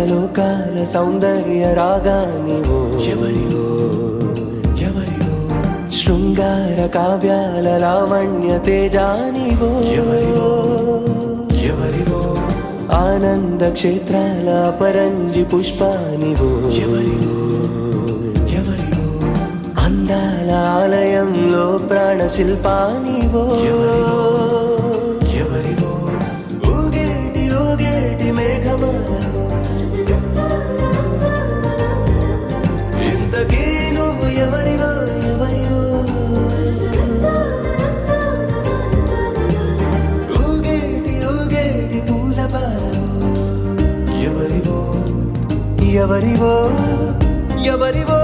గంధర్వలోకాల సౌందర్య రాగానివో ఎవరివో ఎవరివో శృంగార కావ్యాల లావణ్య తేజానివో ఎవరివో ఎవరివో ఆనంద క్షేత్రాల పరంజి పుష్పానివో ఎవరివో ఎవరివో అందాల ఆలయంలో ప్రాణ శిల్పానివో ఎవరివో ఊగేటి ఊగేటి మేఘమాలవో ఇంతకీ నువ్వు ఎవరివో ఎవరివో ఊగేటి ఊగేటి పూల పాలవో ఎవరివో ఎవరివో ఎవరివో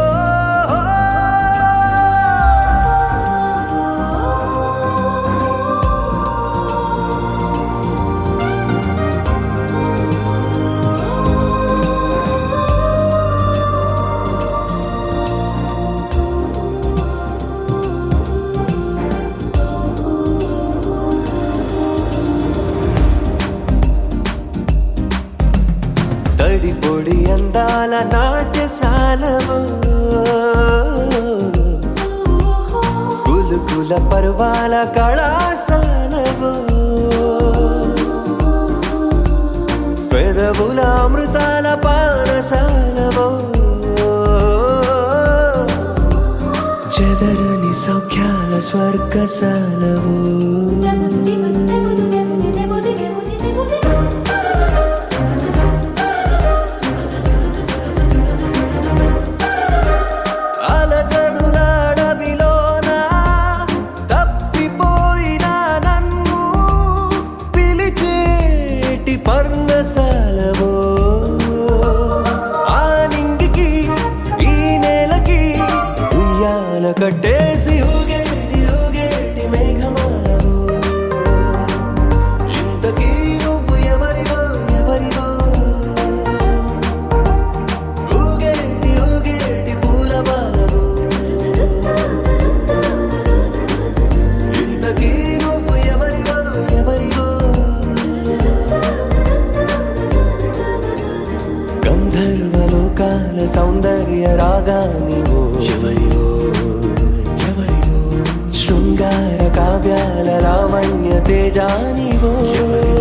తడి పొడి అందాల నాట్యశాలవో కులుకుల పర్వాల కళాశాలవో పెదవుల అమృతాల పానశాలవో చెదరని సౌఖ్యాల స్వర్గశాలవో అలజడులాడవిలోన తప్పిపోయిన నన్ను పిలిచేటి పర్ణశాలవో ఆ నింగికి ఈ నేలకి ఉయ్యాల కట్టేసి ఊగేటి ఊగేటి మేఘమాలవో ఇంతకీ నువ్వు ఎవరివో ఎవరివో ఊగేటి ఊగేటి పూల బాలవో ఇంతకీ నువ్వు ఎవరివో ఎవరివో గంధర్వలోకాల సౌందర్య రాగానివో ఎవరివో ఎవరివో శృంగార కావ్యాల లావణ్య తేజానివో